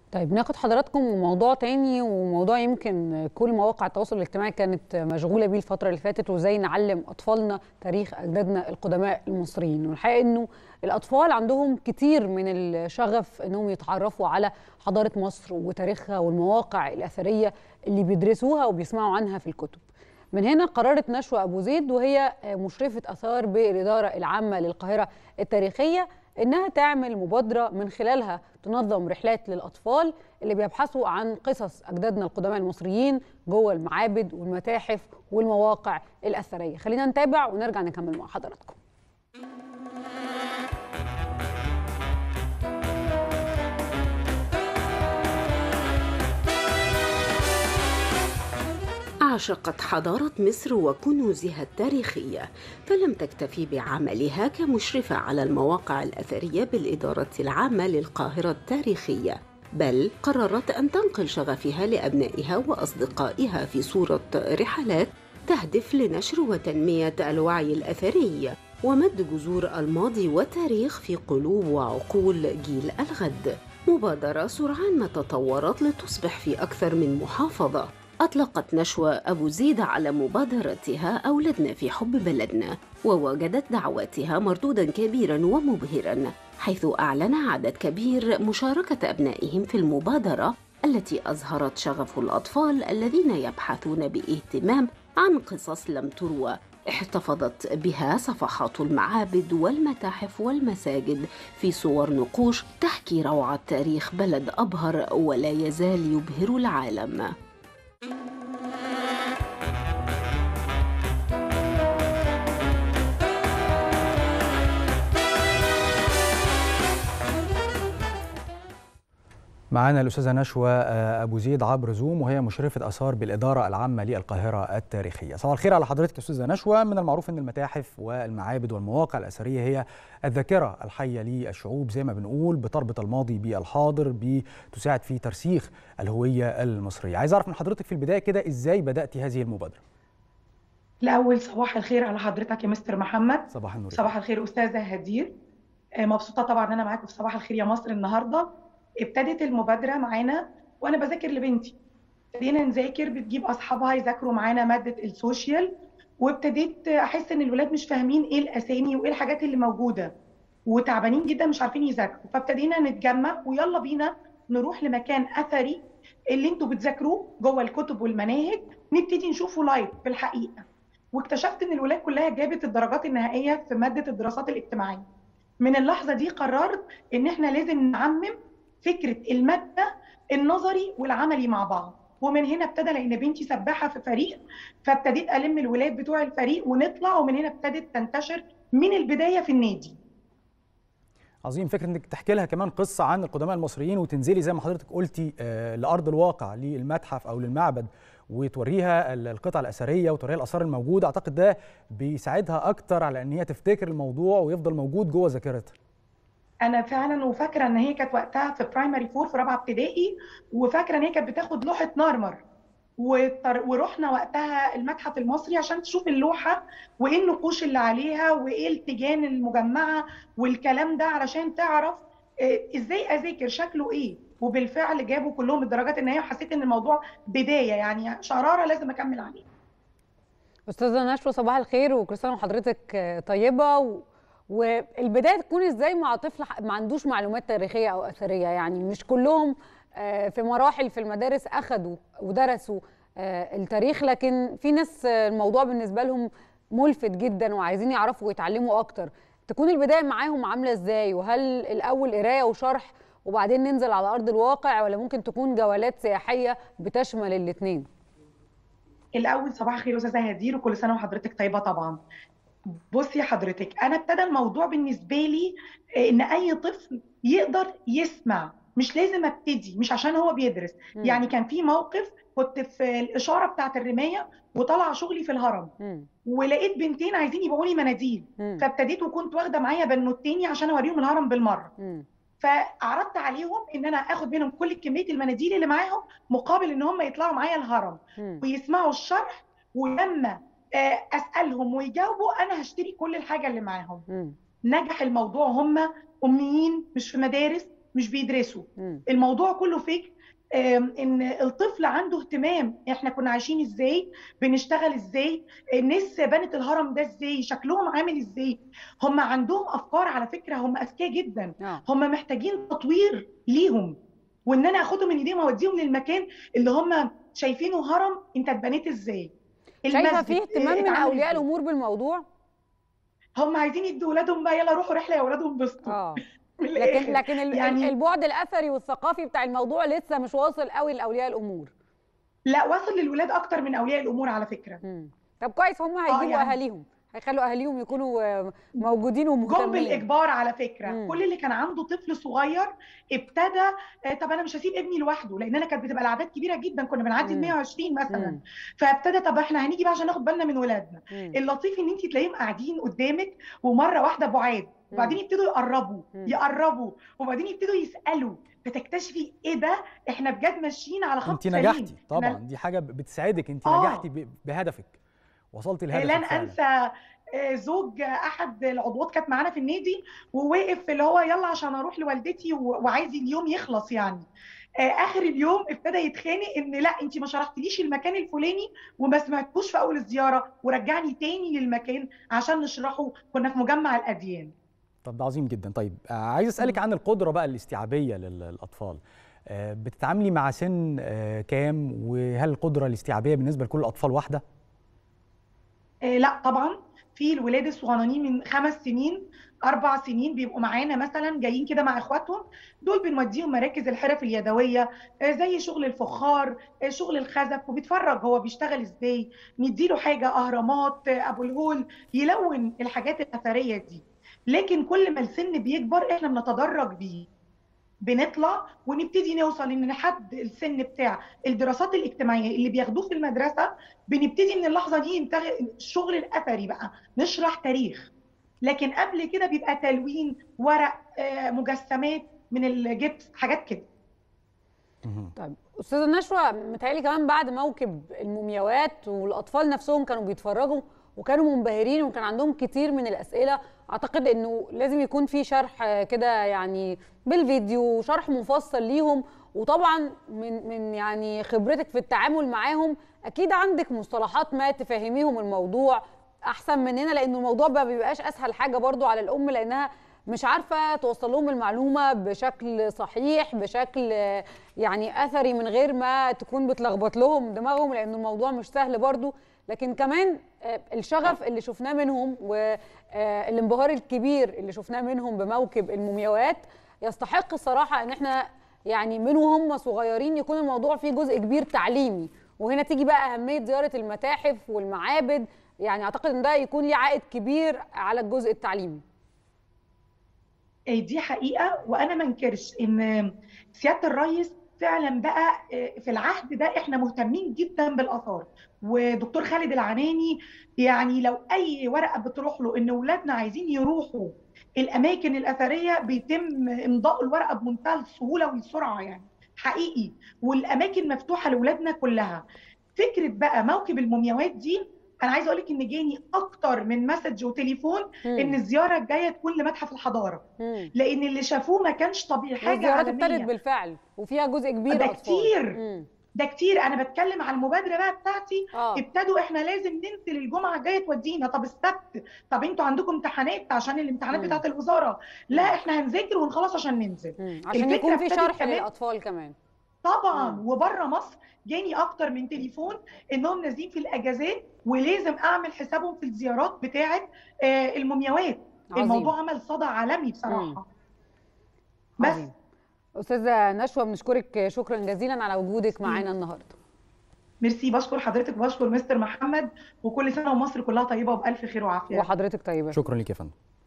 طيب ناخد حضراتكم موضوع تاني وموضوع يمكن كل مواقع التواصل الاجتماعي كانت مشغوله بيه الفتره اللي فاتت وازاي نعلم اطفالنا تاريخ اجدادنا القدماء المصريين والحقيقه انه الاطفال عندهم كتير من الشغف انهم يتعرفوا على حضاره مصر وتاريخها والمواقع الاثريه اللي بيدرسوها وبيسمعوا عنها في الكتب من هنا قررت نشوى ابو زيد وهي مشرفه اثار بالاداره العامه للقاهره التاريخيه انها تعمل مبادره من خلالها تنظم رحلات للاطفال اللي بيبحثوا عن قصص اجدادنا القدماء المصريين جوه المعابد والمتاحف والمواقع الاثريه خلينا نتابع ونرجع نكمل مع حضراتكم عشقت حضارة مصر وكنوزها التاريخية فلم تكتفي بعملها كمشرفة على المواقع الأثرية بالإدارة العامة للقاهرة التاريخية بل قررت أن تنقل شغفها لأبنائها وأصدقائها في صورة رحلات تهدف لنشر وتنمية الوعي الأثري ومد جذور الماضي والتاريخ في قلوب وعقول جيل الغد مبادرة سرعان ما تطورت لتصبح في أكثر من محافظة أطلقت نشوى أبو زيد على مبادرتها أولدنا في حب بلدنا ووجدت دعواتها مردودا كبيرا ومبهرا حيث أعلن عدد كبير مشاركة أبنائهم في المبادرة التي أظهرت شغف الأطفال الذين يبحثون باهتمام عن قصص لم تروى احتفظت بها صفحات المعابد والمتاحف والمساجد في صور نقوش تحكي روعة تاريخ بلد أبهر ولا يزال يبهر العالم معانا الأستاذة نشوى أبو زيد عبر زوم وهي مشرفة آثار بالإدارة العامة للقاهرة التاريخية صباح الخير على حضرتك يا أستاذة نشوى من المعروف أن المتاحف والمعابد والمواقع الأثرية هي الذاكرة الحية للشعوب زي ما بنقول بتربط الماضي بالحاضر بتساعد في ترسيخ الهوية المصرية عايز أعرف من حضرتك في البداية كده إزاي بدأتي هذه المبادرة الأول صباح الخير على حضرتك يا مستر محمد صباح النور صباح الخير أستاذة هدير مبسوطة طبعا أن أنا معاكم في صباح الخير يا مصر النهاردة ابتدت المبادره معانا وانا بذاكر لبنتي ابتدينا نذاكر بتجيب اصحابها يذاكروا معانا ماده السوشيال وابتديت احس ان الولاد مش فاهمين ايه الاسامي وايه الحاجات اللي موجوده وتعبانين جدا مش عارفين يذاكروا فابتدينا نتجمع ويلا بينا نروح لمكان اثري اللي انتوا بتذاكروه جوه الكتب والمناهج نبتدي نشوفه لايف في الحقيقه واكتشفت ان الولاد كلها جابت الدرجات النهائيه في ماده الدراسات الاجتماعيه من اللحظه دي قررت ان احنا لازم نعمم فكره الماده النظري والعملي مع بعض ومن هنا ابتدى لان بنتي سباحه في فريق فابتديت الم الولاد بتوع الفريق ونطلع ومن هنا ابتدت تنتشر من البدايه في النادي عظيم فكره انك تحكي لها كمان قصه عن القدماء المصريين وتنزلي زي ما حضرتك قلتي آه لارض الواقع للمتحف او للمعبد وتوريها القطع الاثريه وتوريها الاثار الموجوده اعتقد ده بيساعدها اكتر على ان هي تفتكر الموضوع ويفضل موجود جوه ذاكرتها انا فعلا وفاكره ان هي كانت وقتها في برايمري فور في رابعه ابتدائي وفاكره ان هي كانت بتاخد لوحه مرمر ورحنا وقتها المتحف المصري عشان تشوف اللوحه وايه النقوش اللي عليها وايه التيجان المجمعه والكلام ده علشان تعرف ازاي اذاكر شكله ايه وبالفعل جابوا كلهم الدرجات النهائيه وحسيت ان الموضوع بدايه يعني شراره لازم اكمل عليها استاذه نشوى صباح الخير وكل سنه وحضرتك طيبه و... والبدايه تكون ازاي مع طفل ما عندوش معلومات تاريخيه او اثريه يعني مش كلهم في مراحل في المدارس اخذوا ودرسوا التاريخ لكن في ناس الموضوع بالنسبه لهم ملفت جدا وعايزين يعرفوا ويتعلموا اكتر تكون البدايه معاهم عامله ازاي وهل الاول قرايه وشرح وبعدين ننزل على ارض الواقع ولا ممكن تكون جولات سياحيه بتشمل الاثنين الاول صباح الخير استاذه هدير وكل سنه وحضرتك طيبه طبعا بصي حضرتك انا ابتدى الموضوع بالنسبه لي ان اي طفل يقدر يسمع مش لازم ابتدي مش عشان هو بيدرس م. يعني كان في موقف كنت في الاشاره بتاعه الرمايه وطالعه شغلي في الهرم م. ولقيت بنتين عايزين يبيعوا لي مناديل م. فابتديت وكنت واخده معايا بنوتين عشان اوريهم الهرم بالمره م. فعرضت عليهم ان انا اخد منهم كل كميه المناديل اللي معاهم مقابل ان هم يطلعوا معايا الهرم م. ويسمعوا الشرح ولما اسالهم ويجاوبوا انا هشتري كل الحاجه اللي معاهم م. نجح الموضوع هم اميين مش في مدارس مش بيدرسوا مم. الموضوع كله فيك آم، ان الطفل عنده اهتمام احنا كنا عايشين ازاي بنشتغل ازاي الناس بنت الهرم ده ازاي شكلهم عامل ازاي هم عندهم افكار على فكره هم اذكياء جدا اه هم محتاجين تطوير ليهم وان انا اخدهم من ايديهم واوديهم للمكان اللي هم شايفينه هرم انت اتبنيت ازاي شايفه المسجد في اهتمام من اتعمل اولياء إزاي؟ الامور بالموضوع هم عايزين يدوا اولادهم بقى يلا روحوا رحله يا اولادهم بسطوا اه من لكن الآخر. لكن ال- يعني- البعد الاثري والثقافي بتاع الموضوع لسه مش واصل قوي لاولياء الامور لا وصل للولاد اكتر من اولياء الامور على فكره مم. طب كويس هم هيجيبوا يعني- اهاليهم هيخلوا اهاليهم يكونوا آه، موجودين جم ومهتمين بالاجبار على فكره مم. كل اللي كان عنده طفل صغير ابتدى آه، طب انا مش هسيب ابني لوحده لان انا كانت بتبقى الاعداد كبيره جدا كنا بنعدي ال مم. 120 مثلا مم. فابتدى طب احنا هنيجي بقى عشان ناخد بالنا من ولادنا مم. اللطيف ان انت تلاقيهم قاعدين قدامك ومره واحده بعاد وبعدين يبتدوا يقربوا مم. يقربوا وبعدين يبتدوا يسالوا فتكتشفي ايه ده احنا بجد ماشيين على خط انت سليم نجحتي إحنا- طبعا دي حاجه بتساعدك انت آه. نجحتي ب- بهدفك وصلتي لهدفك لن فعلا. انسى آه، زوج احد العضوات كانت معانا في النادي ووقف اللي هو يلا عشان اروح لوالدتي و- وعايز اليوم يخلص يعني آه، اخر اليوم ابتدى يتخانق ان لا انت ما شرحتليش المكان الفلاني وما سمعتوش في اول الزياره ورجعني تاني للمكان عشان نشرحه كنا في مجمع الاديان طب ده عظيم جدا طيب آه، عايز اسالك عن القدره بقى الاستيعابيه لل- للاطفال آه، بتتعاملي مع سن آه، كام وهل القدره الاستيعابيه بالنسبه لكل الاطفال واحده آه، لا طبعا في الولاد الصغننين من خمس سنين اربع سنين بيبقوا معانا مثلا جايين كده مع اخواتهم دول بنوديهم مراكز الحرف اليدويه آه، زي شغل الفخار آه، شغل الخزف وبيتفرج هو بيشتغل ازاي نديله حاجه اهرامات آه، ابو الهول يلون الحاجات الاثريه دي لكن كل ما السن بيكبر احنا بنتدرج بيه بنطلع ونبتدي نوصل ان لحد السن بتاع الدراسات الاجتماعيه اللي بياخدوه في المدرسه بنبتدي من اللحظه دي ينتهي الشغل الاثري بقى نشرح تاريخ لكن قبل كده بيبقى تلوين ورق آه، مجسمات من الجبس حاجات كده مهم. طيب استاذه نشوى متهيألي كمان بعد موكب المومياوات والاطفال نفسهم كانوا بيتفرجوا وكانوا منبهرين وكان عندهم كتير من الاسئله اعتقد انه لازم يكون في شرح آه، كده يعني بالفيديو شرح مفصل ليهم وطبعا من من يعني خبرتك في التعامل معاهم اكيد عندك مصطلحات ما تفهميهم الموضوع احسن مننا لان الموضوع ما بيبقاش اسهل حاجه برضو على الام لانها مش عارفه توصل لهم المعلومه بشكل صحيح بشكل آه، يعني اثري من غير ما تكون بتلخبط لهم دماغهم لان الموضوع مش سهل برضو لكن كمان آه، الشغف اللي شفناه منهم والانبهار الكبير اللي شفناه منهم بموكب المومياوات يستحق الصراحه ان احنا يعني من وهم صغيرين يكون الموضوع فيه جزء كبير تعليمي وهنا تيجي بقى اهميه زياره المتاحف والمعابد يعني اعتقد ان ده يكون ليه عائد كبير على الجزء التعليمي آه، دي حقيقه وانا ما انكرش ان سياده الرئيس فعلا بقى آه، في العهد ده احنا مهتمين جدا بالاثار ودكتور خالد العناني يعني لو اي ورقه بتروح له ان اولادنا عايزين يروحوا الاماكن الاثريه بيتم امضاء الورقه بمنتهى السهوله والسرعه يعني حقيقي والاماكن مفتوحه لاولادنا كلها فكره بقى موكب المومياوات دي انا عايزه اقول لك ان جاني اكتر من مسج وتليفون ان الزياره الجايه تكون لمتحف الحضاره مم. لان اللي شافوه ما كانش طبيعي حاجه والزيارات ابتدت عالميه بالفعل وفيها جزء كبير ده اطفال كتير. مم. ده كتير انا بتكلم على المبادره بقى بتاعتي اه ابتدوا احنا لازم ننزل الجمعه الجايه تودينا طب السبت طب انتوا عندكم امتحانات عشان الامتحانات مم. بتاعت الوزاره لا احنا هنذاكر ونخلص عشان ننزل مم. عشان الفكرة يكون في ابتدت شرح كمان- للاطفال كمان طبعا مم. وبره مصر جاني اكتر من تليفون انهم نازلين في الاجازات ولازم اعمل حسابهم في الزيارات بتاعه آه، المومياوات عظيم. الموضوع عمل صدى عالمي بصراحه بس عظيم. استاذه نشوى بنشكرك شكرا جزيلا على وجودك معانا النهارده ميرسي بشكر حضرتك وبشكر مستر محمد وكل سنه ومصر كلها طيبه وبالف خير وعافيه وحضرتك طيبه شكرا لك يا فندم